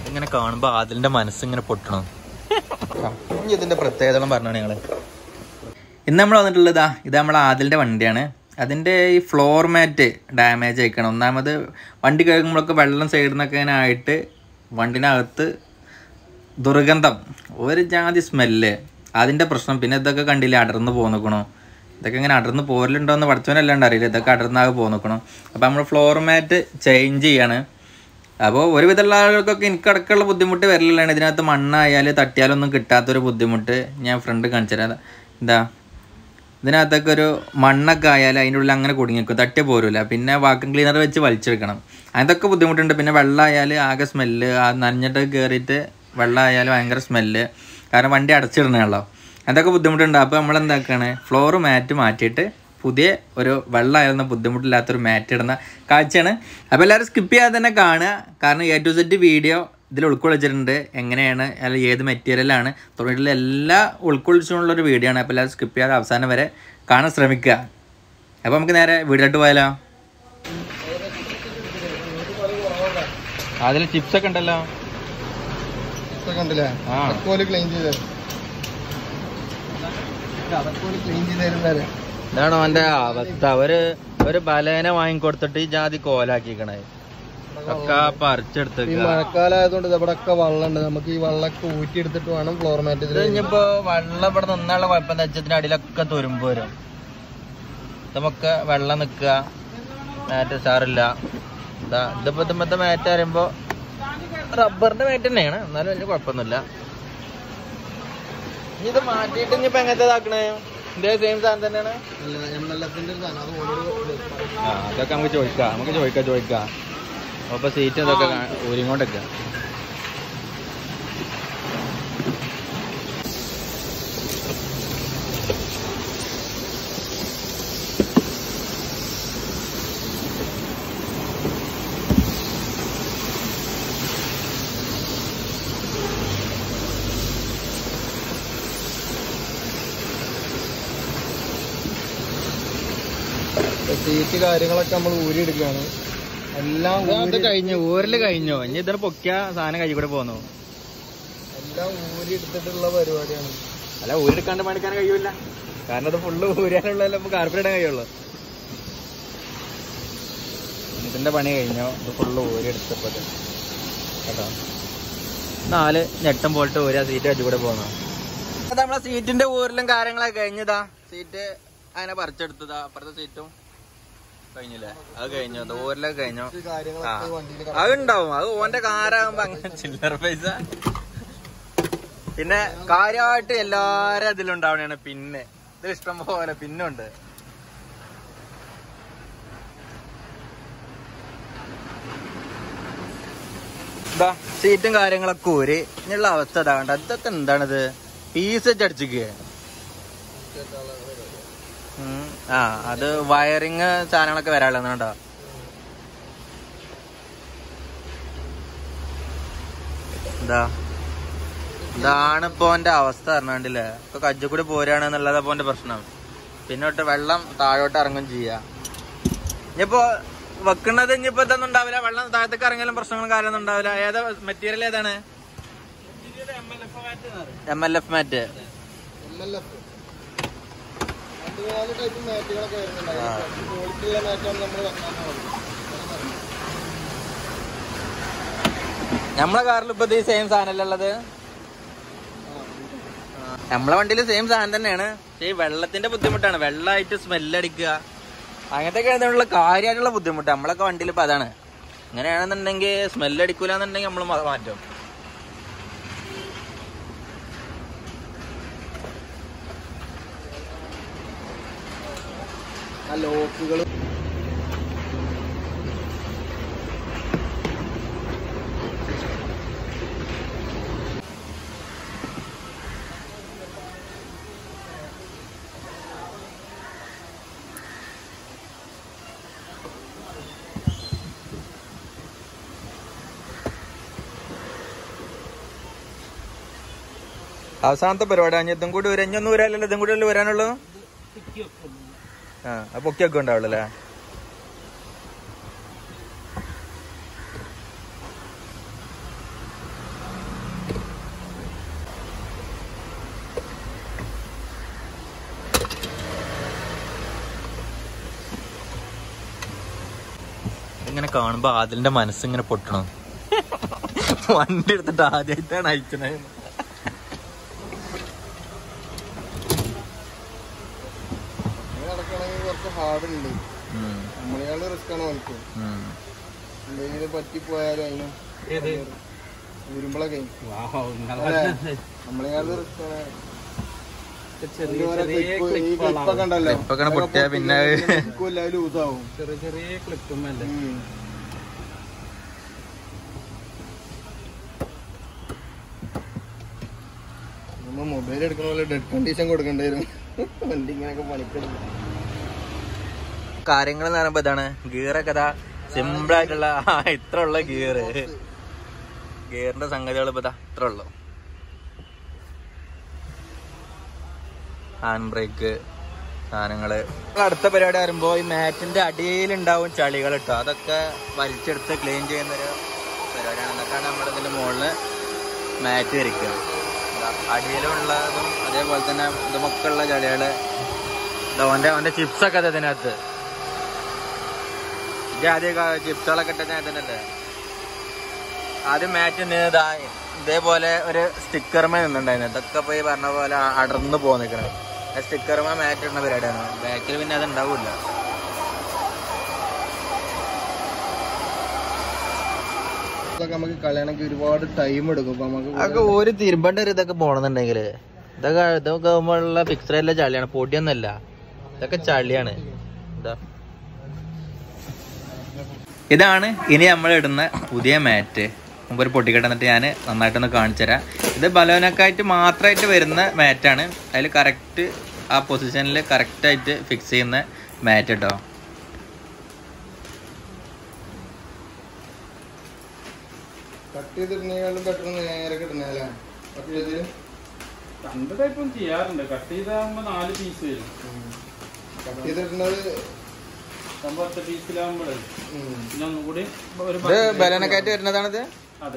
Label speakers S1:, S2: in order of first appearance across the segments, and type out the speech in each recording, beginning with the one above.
S1: ഇങ്ങനെ കാണുമ്പോ ആദിലിന്റെ മനസ്സിങ്ങനെ പൊട്ടണം ഇനി ഇതിന്റെ പ്രത്യേകതകളും പറഞ്ഞാണ് ഞങ്ങള് ഇന്ന് നമ്മൾ വന്നിട്ടുള്ളത് ഇതാ ഇത് നമ്മളെ ആദിലിന്റെ വണ്ടിയാണ് അതിന്റെ ഈ ഫ്ലോർ മാറ്റ് ഡാമേജ് ആയിക്കണം ഒന്നാമത് വണ്ടി കഴുകുമ്പോഴൊക്കെ വെള്ളം സൈഡിൽ നിന്നൊക്കെ ഇങ്ങനെ ആയിട്ട് വണ്ടിനകത്ത് ദുർഗന്ധം ഒരു ജാതി സ്മെല്ല് അതിന്റെ പ്രശ്നം പിന്നെ ഇതൊക്കെ കണ്ടില്ലേ അടർന്ന് പോന്നിക്കണോ ഇതൊക്കെ ഇങ്ങനെ അടർന്ന് പോരലുണ്ടോന്ന് പഠിച്ചവനല്ലാണ്ട് അറിയില്ല ഇതൊക്കെ അടർന്നാകെ പോന്നിക്കണോ അപ്പോൾ നമ്മൾ ഫ്ലോർ മാറ്റ് ചേഞ്ച് ചെയ്യാണ് അപ്പോൾ ഒരുവിധമുള്ള ആളുകൾക്കൊക്കെ എനിക്ക് അടക്കമുള്ള ബുദ്ധിമുട്ട് വരലാണ് ഇതിനകത്ത് മണ്ണായാൽ തട്ടിയാലൊന്നും കിട്ടാത്തൊരു ബുദ്ധിമുട്ട് ഞാൻ ഫ്രണ്ട് കാണിച്ചു തരാം എന്താ ഇതിനകത്തൊക്കെ ഒരു മണ്ണൊക്കെ ആയാൽ അതിൻ്റെ ഉള്ളിൽ അങ്ങനെ കുടുങ്ങിക്കും തട്ടിയ പോരില്ല പിന്നെ വാക്കം ക്ലീനർ വെച്ച് വലിച്ചെടുക്കണം അതൊക്കെ ബുദ്ധിമുട്ടുണ്ട് പിന്നെ വെള്ളമായാൽ ആകെ സ്മെല്ല് ആ നനഞ്ഞിട്ട് കയറിയിട്ട് വെള്ളമായാൽ ഭയങ്കര സ്മെല്ല് കാരണം വണ്ടി അടച്ചിടണല്ലോ അതൊക്കെ ബുദ്ധിമുട്ടുണ്ട് അപ്പോൾ നമ്മൾ എന്താക്കാണ് ഫ്ലോർ മാറ്റ് മാറ്റിയിട്ട് പുതിയ ഒരു വെള്ളമായിരുന്ന ബുദ്ധിമുട്ടില്ലാത്തൊരു മാറ്റ് ഇടുന്ന കാഴ്ചയാണ് അപ്പോൾ എല്ലാവരും സ്കിപ്പ് ചെയ്യാതെ തന്നെ കാണുക കാരണം എ ടു സെറ്റ് വീഡിയോ ഇതിൽ ഉൾക്കൊള്ളിച്ചിട്ടുണ്ട് എങ്ങനെയാണ് അല്ലെങ്കിൽ ഏത് മെറ്റീരിയലാണ് തുടങ്ങിയിട്ടുള്ള എല്ലാ ഉൾക്കൊള്ളിച്ചുകൊണ്ടുള്ള ഒരു വീഡിയോ ആണ് അപ്പോൾ എല്ലാവരും സ്കിപ്പ് ചെയ്യാതെ അവസാനം വരെ കാണാൻ ശ്രമിക്കുക അപ്പോൾ നമുക്ക് നേരെ വീഡിയോട്ട് പോയാലോ അതിൽ ചിപ്സ് ഒക്കെ ഉണ്ടല്ലോ
S2: കണ്ടില്ലേ
S1: ആ.
S2: അക്കോല് ക്ലീൻ ചെയ്ത് അക്കോല് ക്ലീൻ ചെയ്ത് തരുന്നവരെ
S1: ഇതാണ് അവന്റെ അവസ്ഥ ഒരു ഒരു ബലേന വാങ്ങിക്കൊടുത്തിട്ട് ഈ ജാതി കോലാക്കിക്കണേ ഒക്കെ
S2: ഈ
S1: പറിച്ചെടുത്തേക്ക
S2: മഴക്കാലം ആയതുകൊണ്ട് ഇവിടെ ഒക്കെ വെള്ളമുണ്ട് നമുക്ക് ഈ വെള്ളമൊക്കെ ഊറ്റിയെടുത്തിട്ട് വേണം ഫ്ലോർ മാറ്റ്
S1: ഇത് ഇനിയിപ്പോ വെള്ളം ഇവിടെ നിന്നുള്ള കുഴപ്പം എന്താ വെച്ചാൽ അടിയിലൊക്കെ തുരുമ്പ് വരും നമുക്ക് വെള്ളം നിക്കുക മാറ്റ് സാറില്ല ഇതാ ഇതിപ്പോ ഇതുമ്പത്തെ മാറ്റ് പറയുമ്പോ റബ്ബറിന്റെ മാറ്റ് തന്നെയാണ് എന്നാലും വലിയ കുഴപ്പമൊന്നുമില്ല ഇനി ഇത് മാറ്റിയിട്ട് ഇനിയിപ്പോ എങ്ങനത്തെ ഇതാക്കണേ ഇതേ സെയിം സാധനം തന്നെയാണ്
S2: എം എൽ എഫിന്റെ ഒരു സാധനം അത് ഓൾറെഡി
S1: ആ അതൊക്കെ നമുക്ക് ചോദിക്കാം നമുക്ക് ചോദിക്കാം ചോദിക്കാം അപ്പൊ സീറ്റ് ഇതൊക്കെ ഊരിങ്ങോട്ടൊക്കെ
S2: സീറ്റ് കാര്യങ്ങളൊക്കെ നമ്മൾ ഊരിയെടുക്കുകയാണ് എല്ലാം
S1: അത്
S2: ഊരി
S1: കഴിഞ്ഞു ഊരില് കഴിഞ്ഞു ഇനി ഇതിന് പൊക്കിയ സാധനം കൈ കൂടെ പോന്നു
S2: എല്ലാം ഊരിയെടുത്തിട്ടുള്ള പരിപാടിയാണ്
S1: അല്ല ഊരെടുക്കാണ്ട് പണിക്കാൻ കഴിയൂല കാരണം ഇത് ഫുള്ള് ഊരാനുള്ള നമുക്ക് കാർപ്പറ്റ് ഇടാൻ കഴിയുള്ളൂ ഇതിന്റെ പണി കഴിഞ്ഞു ഇത് ഫുള്ള് ഊരെടുത്തപ്പോ ഇത്. കേട്ടോ നാല് ഞെട്ടം പോയിട്ട് ഊരാ സീറ്റ് വെച്ച് കൂടെ പോന്നു അത് നമ്മളെ സീറ്റിന്റെ ഊരിലും കാര്യങ്ങളൊക്കെ കഴിഞ്ഞതാ സീറ്റ് അങ്ങനെ പറിച്ചെടുത്തതാ അപ്പുറത്തെ സീറ്റും കഴിഞ്ഞില്ലേ അത് കഴിഞ്ഞു അത് ഊരിലൊക്കെ കഴിഞ്ഞു
S2: ഈ കാര്യങ്ങളൊക്കെ
S1: ആ.
S2: വണ്ടിയിൽ
S1: അത് ഉണ്ടാവും അത് ഓന്റെ കാറാകുമ്പോ അങ്ങനെ ചില്ലറ പൈസ പിന്നെ കാര്യമായിട്ട് എല്ലാരും അതിലുണ്ടാവണേണ് പിന്നെ ഇതിൽ ഇഷ്ടം പോലെ പിന്നുണ്ട് ഇതാ സീറ്റും കാര്യങ്ങളൊക്കെ ഊരി ഇനിയുള്ള അവസ്ഥ ഇതാ കണ്ട ഇതൊക്കെ എന്താണിത് പീസ് വെച്ചടിച്ചിക്കുക ആ അത് വയറിങ് സാധനങ്ങളൊക്കെ വരാനുള്ളതാണ് കേട്ടോ എന്താ ഇതാണ് ഇപ്പൊ എന്റെ അവസ്ഥ പറഞ്ഞാണ്ടില്ലേ ഇപ്പൊ കജ്ജക്കൂടി പോരാണെന്നുള്ളത് അപ്പൊ എന്റെ പ്രശ്നം പിന്നെ തൊട്ട് വെള്ളം താഴോട്ട് ഇറങ്ങും ചെയ്യാ ഇനിയിപ്പോ വെക്കുന്നത് ഇനിയിപ്പോ ഇതൊന്നും ഉണ്ടാവില്ല വെള്ളം താഴത്തേക്ക് ഇറങ്ങിയാലും പ്രശ്നങ്ങളും കാര്യമൊന്നും ഉണ്ടാവില്ല ഏതാ മെറ്റീരിയൽ ഏതാണ് M L F mat
S2: M L F രണ്ട് മൂന്നാല് ടൈപ്പ് മാറ്റുകളൊക്കെ വരുന്നുണ്ട് ക്വാളിറ്റി ഉള്ള മാറ്റാണ് നമ്മൾ വെക്കാനുള്ളത്
S1: നമ്മളെ കാറിൽ ഇപ്പൊ ഈ സെയിം സാധനമല്ലേ ഉള്ളത് നമ്മളെ വണ്ടിയിൽ സെയിം സാധനം തന്നെയാണ് പക്ഷേ ഈ വെള്ളത്തിന്റെ ബുദ്ധിമുട്ടാണ് വെള്ളമായിട്ട് സ്മെല്ലടിക്കുക അങ്ങനത്തെ കഴിഞ്ഞുള്ള കാര്യമായിട്ടുള്ള ബുദ്ധിമുട്ട് നമ്മളൊക്കെ വണ്ടിയിൽ ഇപ്പൊ അതാണ് അങ്ങനെയാണെന്നുണ്ടെങ്കിൽ സ്മെല്ലടിക്കൂല എന്നുണ്ടെങ്കിൽ നമ്മൾ മാറ്റും
S2: ആ ലോക്കുകൾ
S1: അവസാനത്തെ പരിപാടി അഞ്ഞ ഇതും കൂടി വരാൻ ഇഞ്ഞൊന്നും വരാനല്ലോ ഇതും കൂടി അല്ലേ വരാനുള്ളൂ ആ ആ പൊക്കിയൊക്കെ ഉണ്ടാവുള്ളൂ അല്ലേ കാണുമ്പോ ആദിലിന്റെ മനസ്സിങ്ങനെ പൊട്ടണം വണ്ടി എടുത്തിട്ട് ആദ്യമായിട്ടാണ് അയച്ചത്
S2: ഇങ്ങനെ നടക്കണമെങ്കിൽ കുറച്ച് ഹാർഡ് ഉണ്ട് നമ്മളെക്കാളും റിസ്ക് ആണ് വലിക്കും എന്തെങ്കിലും പറ്റിപ്പോയാലും അതിനും ഉരുമ്പളൊക്കെ നമ്മളെക്കാളും റിസ്ക് ആണ് ഇതുവരെ clip- ഈ ക്ലിപ്പൊക്കെ ഉണ്ടല്ലോ
S1: ക്ലിപ്പൊക്കെ പൊട്ടിയാ പിന്നെ
S2: ലൂസാവും
S3: ചെറിയ ചെറിയ ക്ലിപ്പും അല്ലേ
S2: നമ്മ മൊബൈൽ എടുക്കണ പോലെ ഡെഡ് കണ്ടീഷൻ കൊടുക്കേണ്ടി വരും വണ്ടി ഇങ്ങനെയൊക്കെ പണിക്കുന്നു
S1: കാര്യങ്ങൾ എന്ന് പറയുമ്പോ ഇതാണ് ഗിയറൊക്കെ ഇതാ സിമ്പിൾ ആയിട്ടുള്ള ആ, ഇത്ര ഉള്ള ഗിയർ ഗിയറിന്റെ സംഗതികൾ ഇപ്പൊ ഇതാ ഇത്ര ഉള്ളു ഹാൻഡ് ബ്രേക്ക് സാധനങ്ങള് അടുത്ത പരിപാടി വരുമ്പോ ഈ മാറ്റിന്റെ അടിയിലുണ്ടാവും ചളികൾ ഇട്ടോ അതൊക്കെ വലിച്ചെടുത്ത് ക്ലീൻ ചെയ്യുന്ന ഒരു പരിപാടിയാണ് എന്നിട്ടാണ് നമ്മൾ ഇതിന്റെ മുകളില് മാറ്റ് വരയ്ക്കുക ഇതാ, അടിയിലുള്ളതും അതേപോലെ തന്നെ ഇതുമൊക്കെ ഉള്ള ചളികള് ഇതാ, ഓന്റെ ഓന്റെ ചിപ്സ് ഒക്കെ ഇതിനകത്ത് ഇത് ആദ്യം ചിപ്സുകളൊക്കെ ഇട്ടത് ഇതിനല്ലേ ആദ്യം മാറ്റ് ഇതാ ഇതേപോലെ ഒരു സ്റ്റിക്കർമേ നിന്നുണ്ടായിരുന്നു ഇതൊക്കെ പോയി പറഞ്ഞ പോലെ അടർന്ന് പോ നിൽക്കണം ആ സ്റ്റിക്കർമേ മാറ്റ് ഇടുന്ന പരിപാടിയാണ് ബാക്കിൽ പിന്നെ അത് ഉണ്ടാവില്ല
S2: ഇതൊക്കെ നമുക്ക് കളയണമെങ്കിൽ ഒരുപാട് ടൈം എടുക്കും അപ്പൊ നമുക്ക്
S1: അതൊക്കെ ഒരു തിരുമ്പണ്ട ഒരു ഇതൊക്കെ പോണെന്നുണ്ടെങ്കിൽ ഇതൊക്കെ ഇതൊക്കെ ആകുമ്പോഴുള്ള ഫിക്സറല്ല ചളിയാണ് പൊടിയൊന്നല്ല ഇതൊക്കെ ചളിയാണ് ഇതാ ഇതാണ് ഇനി നമ്മൾ ഇടുന്ന പുതിയ മാറ്റ് മുമ്പ് ഒരു പൊട്ടിക്കട്ട എന്നിട്ട് ഞാൻ നന്നായിട്ടൊന്ന് കാണിച്ചു തരാം ഇത് ബലോനക്കായിട്ട് മാത്രമായിട്ട് വരുന്ന മാറ്റാണ് അതിൽ കറക്റ്റ് ആ പൊസിഷനിൽ കറക്റ്റായിട്ട് ഫിക്സ് ചെയ്യുന്ന മാറ്റ് കേട്ടോ
S2: കട്ട് ചെയ്തിട്ടുണ്ടെങ്കിലും പെട്ടെന്ന് നേരെ കിട്ടുന്നല്ലേ കട്ട് ചെയ്തിട്ട്
S3: രണ്ട് ടൈപ്പും ചെയ്യാറുണ്ട് കട്ട് ചെയ്താകുമ്പോ നാല് പീസ് വരും
S2: കട്ട് ചെയ്തിട്ടുള്ളത്
S3: സംഭവം ഒറ്റ പീസിലാകുമ്പോഴേ
S2: ഉം.
S3: പിന്നെ ഒന്നുകൂടി ഒരു
S1: ഇത് ബലോനക്കായിട്ട് വരുന്നതാണിത്
S3: അതെ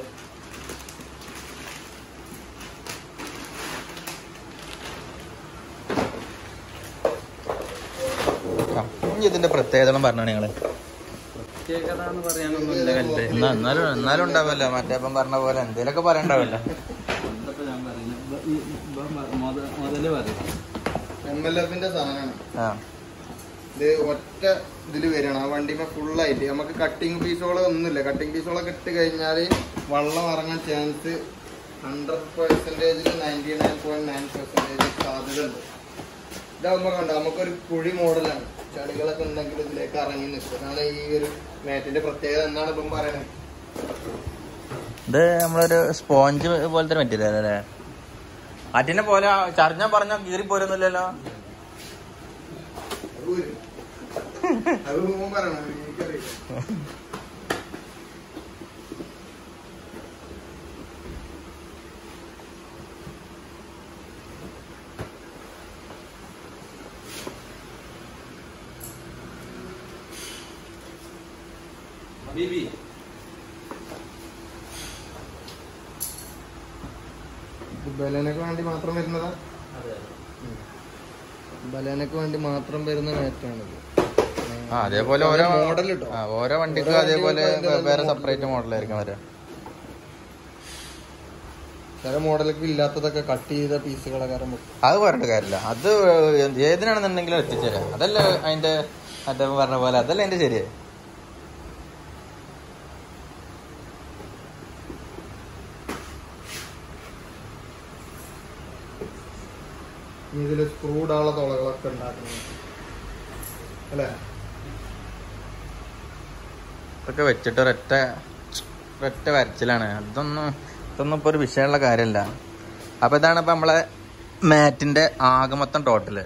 S1: ഇനി ഇതിന്റെ പ്രത്യേകതകളും പറഞ്ഞാണ് ഞങ്ങള്
S3: പ്രത്യേകത എന്ന് പറയാനൊന്നുമില്ല കല്ല്
S1: എന്നാ- എന്നാലും എന്നാലും ഉണ്ടാവല്ലോ മറ്റേപ്പം പറഞ്ഞ പോലെ എന്തേലൊക്കെ പറയണ്ടാവല്ലോ
S3: എന്തൊക്കെ ഞാൻ പറയുന്നത് ഇപ്പൊ ഈ ഇപ്പൊ മ- മുത- മുതല് പറയും
S2: എം എൽ എഫിന്റെ സാധനമാണ്
S1: ആ
S2: ഇത് ഒറ്റ ഇതില് വരികയാണ് ആ വണ്ടിമേ ഫുള്ളായിട്ട് നമുക്ക് കട്ടിങ് പീസുകൾ ഒന്നുമില്ല കട്ടിങ് പീസുകളൊക്കെ ഇട്ട് കഴിഞ്ഞാൽ വള്ളം ഇറങ്ങാൻ ചാൻസ് ഹൺഡ്രഡ് പെർസെൻറ്റേജിൽ ninety nine point nine percentage സാധ്യത ഉണ്ട് ഇതാകുമ്പോൾ കണ്ടോ നമുക്കൊരു കുഴി മോഡലാണ് ചളികളൊക്കെ ഉണ്ടെങ്കിൽ ഇതിലേക്ക് ഇറങ്ങി നിൽക്കും അതാണ് ഈ ഒരു മാറ്റിന്റെ പ്രത്യേകത എന്നാണ് ഇപ്പം പറയുന്നത്
S1: ഇത് നമ്മളൊരു സ്പോഞ്ച് പോലത്തെ പറ്റില്ല അല്ലേ അതിനെ പോലെ ചറിഞ്ഞ പറഞ്ഞ കീറി പോരൊന്നുമില്ലല്ലോ
S2: അത് ഊര്. അത് മുമ്പ് പറയണം എനിക്കറിയില്ല
S3: ബീബി
S2: ഇത് ബലനക്ക് വേണ്ടി മാത്രം വരുന്നതാ ബലനക്ക് വേണ്ടി മാത്രം വരുന്ന മാറ്റാണിത്
S1: ആ അതേപോലെ ഓരോ
S2: മോഡൽ കിട്ടും
S1: ആ, ഓരോ വണ്ടിക്കും
S2: ഓരോ
S1: അതേപോലെ
S2: വണ്ടികൾക്കും അതിന്റെ
S1: വേറെ
S2: model
S1: സെപ്പറേറ്റ് മോഡലായിരിക്കും വരാം
S2: ചില മോഡലൊക്കെ ഇല്ലാത്തതൊക്കെ കട്ട് ചെയ്ത പീസുകളൊക്കെ ആരംഭം
S1: അത് പറഞ്ഞിട്ട് കാര്യമില്ല അത് ഏതിനാണെന്നുണ്ടെങ്കിലും എത്തിച്ചേരാം അതല്ല അതിന്റെ അദ്ദേഹം പറഞ്ഞ പോലെ അതല്ല അതിന്റെ ശരി
S2: ഇതിൽ സ്ക്രൂഡാള തുളകളൊക്കെ ഉണ്ടാക്കുന്നത് അല്ലേ
S1: ഇതൊക്കെ വെച്ചിട്ട് ഒരൊറ്റ ഒരൊറ്റ വരച്ചിലാണ് അതൊന്നും ഇതൊന്നും ഇപ്പൊ ഒരു വിഷയമുള്ള കാര്യമല്ല അപ്പൊ ഇതാണ് ഇപ്പൊ നമ്മളെ മാറ്റിന്റെ ആകെ മൊത്തം ടോട്ടല്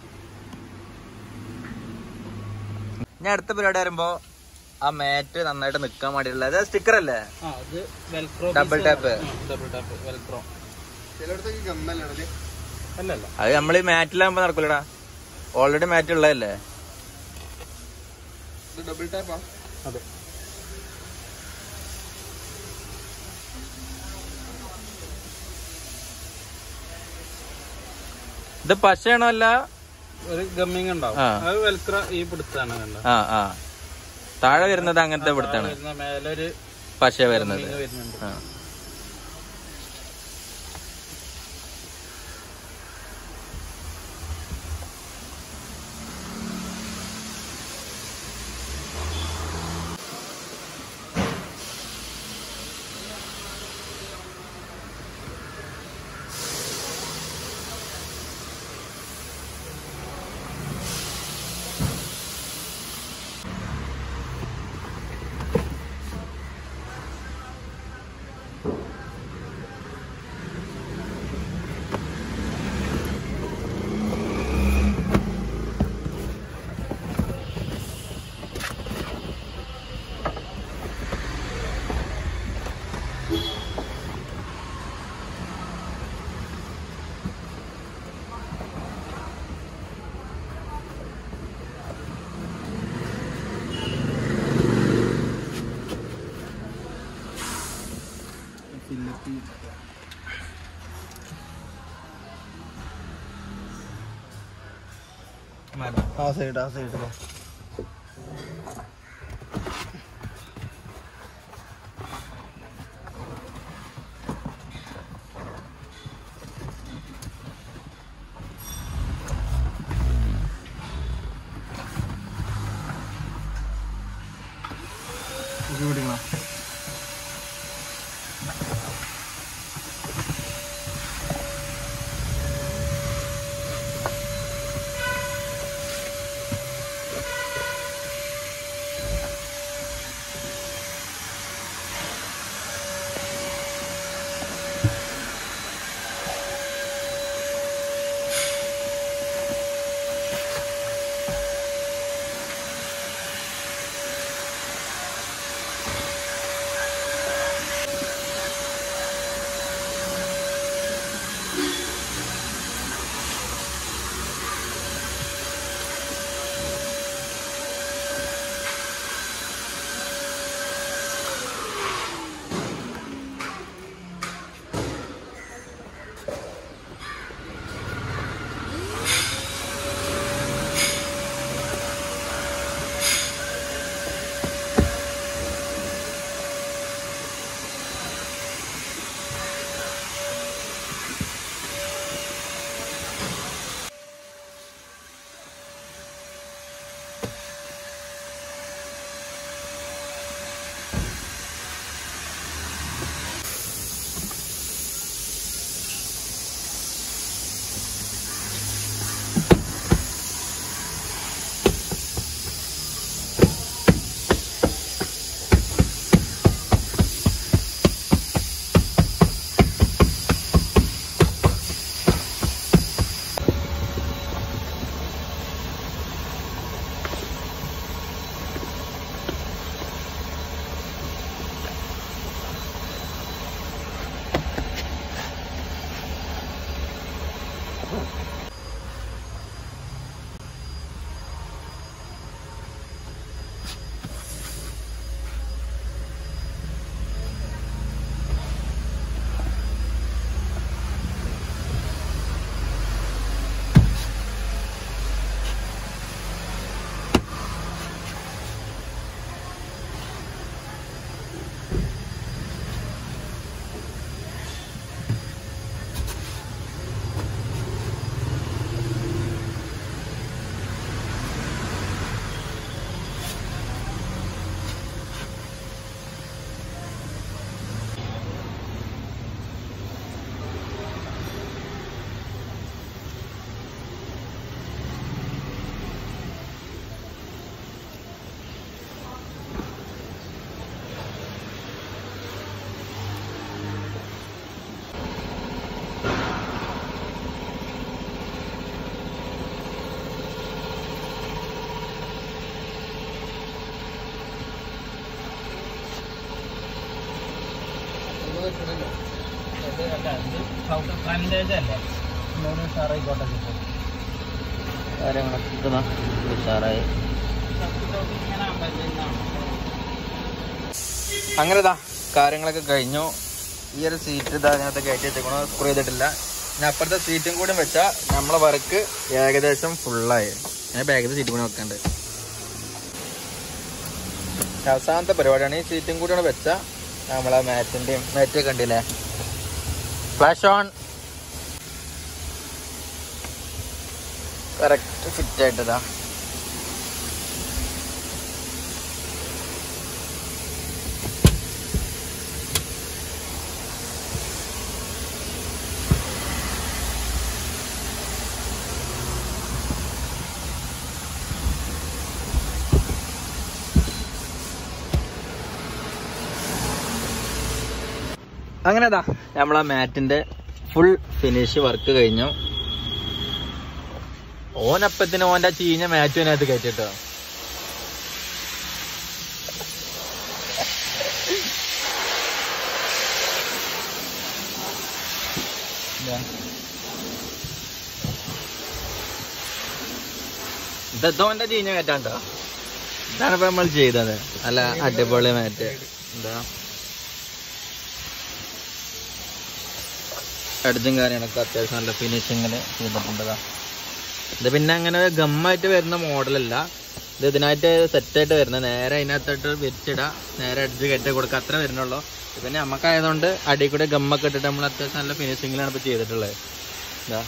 S1: ഞാൻ അടുത്ത പരിപാടി വരുമ്പോ ആ മാറ്റ് നന്നായിട്ട് നിക്കാൻ വേണ്ടിയിട്ടുള്ള അത് സ്റ്റിക്കർ അല്ലേ
S3: ആ അത് velcro
S1: Double tap.
S3: Double tap velcro
S2: ചിലയിടത്തേക്ക് ഗമ്മല്ലേ
S3: അല്ലല്ല
S1: അത് നമ്മൾ ഈ മാറ്റിലാകുമ്പോ നടക്കൂലടാ ഓൾറെഡി മാറ്റ് ഉള്ളതല്ലേ
S2: ഇത് ഡബിൾ ടാപ്പാ
S3: അതെ
S1: ഇത് പശയാണോ അല്ല
S3: ഒരു ഗമ്മിങ് ഉണ്ടാവും
S1: ആ.
S3: അത് വെൽക്രോ ഈ പിടുത്താണ് കണ്ടത്
S1: ആ ആ താഴെ വരുന്നത് അങ്ങനത്തെ ഇവിടുത്താണ്
S3: വരുന്ന മേലൊരു
S1: പശ വരുന്നത്
S3: ഇത് വരുന്നുണ്ട്
S1: ആ
S2: ആ സൈഡ് ആ സൈഡ് കാര്യങ്ങളൊക്കെ ഉഷാറായി അങ്ങനെ ഇതാ കാര്യങ്ങളൊക്കെ കഴിഞ്ഞു ഈ ഒരു സീറ്റ് ഇതാ അതിനകത്ത് കയറ്റി വെച്ചേക്കണോ സ്ക്രൂ ചെയ്തിട്ടില്ല ഞാൻ അപ്പുറത്തെ സീറ്റും കൂടി വെച്ചാൽ നമ്മളെ വർക്ക് ഏകദേശം ഫുള്ളായി ഞാൻ ബാഗിൽ സീറ്റും കൂടി വെക്കണ്ട്
S1: അവസാനത്തെ പരിപാടിയാണ് ഈ സീറ്റും കൂടിയാണ് വെച്ച നമ്മളെ മാറ്റിന്റെയും മാറ്റ് കണ്ടില്ലേ ഫ്ലാഷ് ഓൺ കറക്റ്റ് ഫിറ്റ് ആയിട്ടതാ അങ്ങനെ അതാ നമ്മളെ മാറ്റിന്റെ ഫുൾ ഫിനിഷ് വർക്ക് കഴിഞ്ഞു ഓനപ്പത്തിന് ഓന്റെ ആ ചീഞ്ഞ മാറ്റും അതിനകത്ത് കയറ്റിട്ടോ ഇതോ ഓന്റെ ചീഞ്ഞ മാറ്റാണ്ടോ ഇതാണ് ഇപ്പൊ നമ്മൾ ചെയ്തത് നല്ല അടിപൊളി മാറ്റ് എന്താ അടിച്ചും കാര്യങ്ങളൊക്കെ അത്യാവശ്യം നല്ല ഫിനിഷിങ്ങിൽ ചെയ്തിട്ടുണ്ടതാ ഇത് പിന്നെ അങ്ങനെ ഗമ്മായിട്ട് വരുന്ന മോഡലല്ല ഇത് ഇതിനായിട്ട് സെറ്റായിട്ട് വരുന്നത് നേരെ അതിനകത്തോട്ട് വെച്ചിടാം നേരെ അടിച്ച് കയറ്റി കൊടുക്കുക അത്ര വരുന്നുള്ളൂ ഇത് പിന്നെ നമുക്കായതുകൊണ്ട് അടിയിൽ കൂടെ ഗമ്മൊക്കെ ഇട്ടിട്ട് നമ്മൾ അത്യാവശ്യം നല്ല ഫിനിഷിങ്ങിലാണ് ഇപ്പോൾ ചെയ്തിട്ടുള്ളത് ഇതാ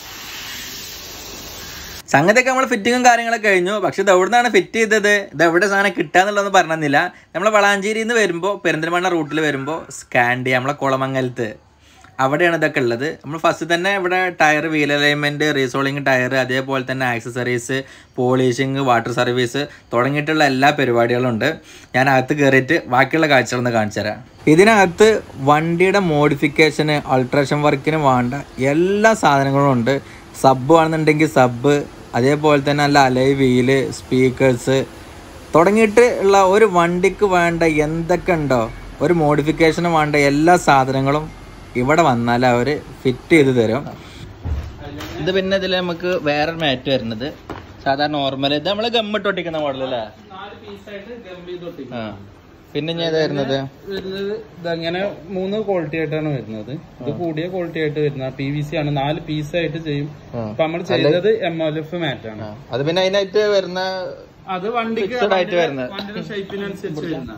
S1: സംഗതിയൊക്കെ നമ്മൾ ഫിറ്റിങ്ങും കാര്യങ്ങളൊക്കെ കഴിഞ്ഞു പക്ഷെ ഇത് എവിടുന്നാണ് ഫിറ്റ് ചെയ്തത് ഇത് എവിടെ സാധനം കിട്ടാന്നുള്ളതൊന്നും പറഞ്ഞില്ല നമ്മൾ വളാഞ്ചേരിയിൽ നിന്ന് വരുമ്പോൾ പെരിന്തൽമണ്ണ റൂട്ടിൽ വരുമ്പോൾ സ്കാൻഡി നമ്മളെ കുളമംഗലത്ത് അവിടെയാണ് ഇതൊക്കെ ഉള്ളത് നമ്മൾ ഫസ്റ്റ് തന്നെ ഇവിടെ tyre wheel alignment resoling tyre അതേപോലെ തന്നെ ആക്സസറീസ് പോളിഷിങ് വാട്ടർ സർവീസ് തുടങ്ങിയിട്ടുള്ള എല്ലാ പരിപാടികളും ഉണ്ട് ഞാൻ അകത്ത് കയറിയിട്ട് ബാക്കിയുള്ള കാഴ്ചകളൊന്ന് കാണിച്ചു തരാം ഇതിനകത്ത് വണ്ടിയുടെ മോഡിഫിക്കേഷന് അൾട്രേഷൻ വർക്കിന് വേണ്ട എല്ലാ സാധനങ്ങളും ഉണ്ട് സബ് ആണെന്നുണ്ടെങ്കിൽ സബ് അതേപോലെ തന്നെ നല്ല അലൈ വീല് സ്പീക്കേഴ്സ് തുടങ്ങിയിട്ട് ഉള്ള ഒരു വണ്ടിക്ക് വേണ്ട എന്തൊക്കെ ഉണ്ടോ ഒരു മോഡിഫിക്കേഷന് വേണ്ട എല്ലാ സാധനങ്ങളും ഇവിടെ വന്നാൽ അവർ ഫിറ്റ് ചെയ്ത് തരും ഇത് പിന്നെ ഇതിൽ നമുക്ക് വേറെ മാറ്റ് വരുന്നത് സാധാരണ നോർമൽ ഇത് നമ്മൾ ഗമ്മിട്ട് ഒട്ടിക്കുന്ന മോഡൽ അല്ലേ
S3: നാല് പീസായിട്ട് ഗംഭീർ തൊട്ടിക്കും
S1: ആ പിന്നെ ഞാൻ ഇത് വരുന്നത്
S3: വരുന്നത് ഇതങ്ങനെ മൂന്ന് ക്വാളിറ്റി ആയിട്ടാണ് വരുന്നത് ഇത് കൂടിയ ക്വാളിറ്റി ആയിട്ട് വരുന്നത് പി വി സി ആണ് നാല് പീസായിട്ട് ചെയ്യും
S1: ആ.
S3: അപ്പൊ നമ്മൾ ചെയ്തത് എം എൽ എഫ് മാറ്റ് ആണ്
S1: ആ, അത് പിന്നെ അതിനായിട്ട് വരുന്ന
S3: അത് വണ്ടിക്ക്
S1: Fixed ആയിട്ട്
S3: വണ്ടിയുടെ-
S1: വരുന്നത്.
S3: വണ്ടിയുടെ ഷേപ്പിനനുസരിച്ച് വരുന്ന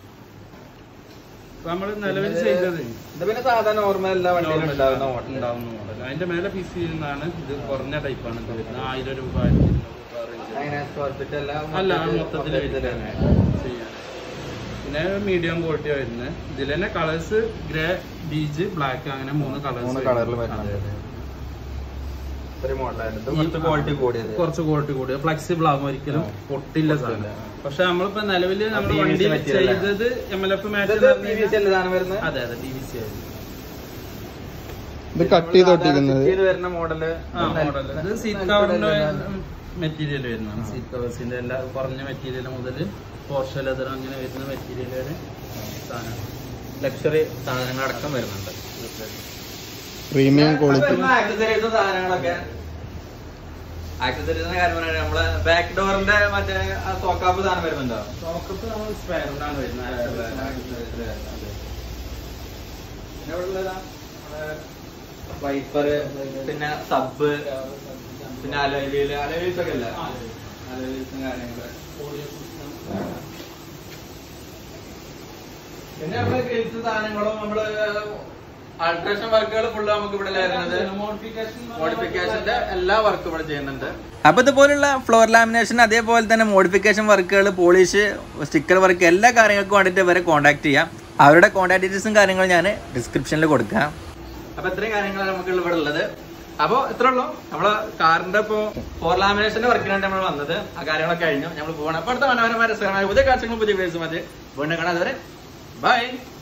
S3: നമ്മൾ നിലവിൽ ചെയ്തത്
S1: ഇത് പിന്നെ സാധാരണ നോർമൽ എല്ലാ വണ്ടിയിലും ഉണ്ടാകുന്ന മോഡൽ
S3: ഉണ്ടാവുന്ന മോഡൽ അതിന്റെ മേലെ പി സി ചെയ്യുന്നതാണ് ഇത് കുറഞ്ഞ ടൈപ്പാണ് ഇത് വരുന്നത് ആയിരം രൂപ ആയിരത്തി ഇരുന്നൂറ് രൂപ range.
S1: അങ്ങനെ സ്ക്വയർ ഫീറ്റ് എല്ലാം
S3: അല്ല മൊത്തത്തിൽ തന്നെ ചെയ്യാൻ പിന്നെ മീഡിയം ക്വാളിറ്റി വരുന്നത് ഇതിൽ തന്നെ കളേഴ്സ് ഗ്രേ ബീജ് ബ്ലാക്ക് അങ്ങനെ മൂന്ന് കളേഴ്സ്
S1: മൂന്ന് കളറിൽ വരുന്നുണ്ട് ഒരു മോഡലായിരുന്നു കുറച്ച് ക്വാളിറ്റി കൂടിയത്
S3: കുറച്ച് ക്വാളിറ്റി കൂടിയ ഫ്ലെക്സിബിൾ ആകും ഒരിക്കലും പൊട്ടില്ല സാധനം പക്ഷെ നമ്മളിപ്പോ നിലവിൽ നമ്മുടെ
S1: PVC
S3: വണ്ടി
S1: material ആണ്.
S3: ചെയ്തത് എം എൽ എഫ്
S1: ഇത് PVC അല്ലേ സാധനം വരുന്നത്
S3: അതെ അതെ പി വി സി ആയിരുന്നു
S2: ഇത് കട്ട് ചെയ്ത് ഒട്ടിക്കുന്നത്
S1: ഇത് വരുന്ന മോഡല്
S3: ആ മോഡൽ ഇത് സീറ്റ് കവറിന്റെ മെറ്റീരിയൽ വരുന്നതാണ് സീറ്റ് കവേഴ്സിന്റെ എല്ലാ കുറഞ്ഞ മെറ്റീരിയൽ മുതൽ പോർഷ ലെതർ അങ്ങനെ വരുന്ന മെറ്റീരിയൽ വരെ സാധനം
S1: ലക്ഷറി സാധനങ്ങളടക്കം വരുന്നുണ്ട്
S2: പ്രീമിയം ക്വാളിറ്റി
S1: ആക്സസറീസും സാധനങ്ങളൊക്കെ ആക്സസറീസിന്റെ കാര്യം പറഞ്ഞാൽ നമ്മളെ ബാക്ക് ഡോറിന്റെ മറ്റേ സോക്കാപ്പ് സാധനം വരുന്നുണ്ടോ
S3: സോക്കപ്പ് നമ്മൾ സ്പെയറിനാണ് വരുന്നത്
S1: വൈപ്പർ പിന്നെ സബ് പിന്നെ അലോയില് അലോയിൽസ് ഒക്കെ അല്ല അലോയിൽസും കാര്യങ്ങള് പിന്നെ നമ്മള് ഗ്രിൽസ് സാധനങ്ങളും നമ്മള് അൾട്രേഷൻ വർക്കുകൾ ഫുള്ള് നമുക്ക് ഇവിടെ വരുന്നത് മോഡിഫിക്കേഷന്റെ എല്ലാ വർക്കും ഇവിടെ ചെയ്യുന്നുണ്ട് അപ്പൊ ഇതുപോലുള്ള ഫ്ലോർ ലാമിനേഷൻ അതേപോലെ തന്നെ മോഡിഫിക്കേഷൻ വർക്കുകൾ പോളിഷ് സ്റ്റിക്കർ വർക്ക് എല്ലാ കാര്യങ്ങൾക്കും വേണ്ടിയിട്ട് ഇവരെ കോൺടാക്ട് ചെയ്യാം അവരുടെ കോൺടാക്ട് ഡീറ്റെയിൽസും കാര്യങ്ങളും ഞാൻ ഡിസ്ക്രിപ്ഷനിൽ കൊടുക്കാം അപ്പൊ ഇത്രയും കാര്യങ്ങളാണ് നമുക്ക് ഇവിടെ ഉള്ളത് അപ്പൊ ഇത്ര ഉള്ളൂ നമ്മള് കാറിന്റെ ഇപ്പോ ഫോർ ലാമിനേഷന്റെ വർക്കിനാണ് നമ്മൾ വന്നത് ആ കാര്യങ്ങളൊക്കെ കഴിഞ്ഞു നമ്മൾ പോകണം അപ്പൊ അടുത്ത മനോഹരമായ രസകരമായ പുതിയ കാഴ്ചകളും പുതിയ പേഴ്സും മതി വീണ്ടും കാണാതെ ബൈ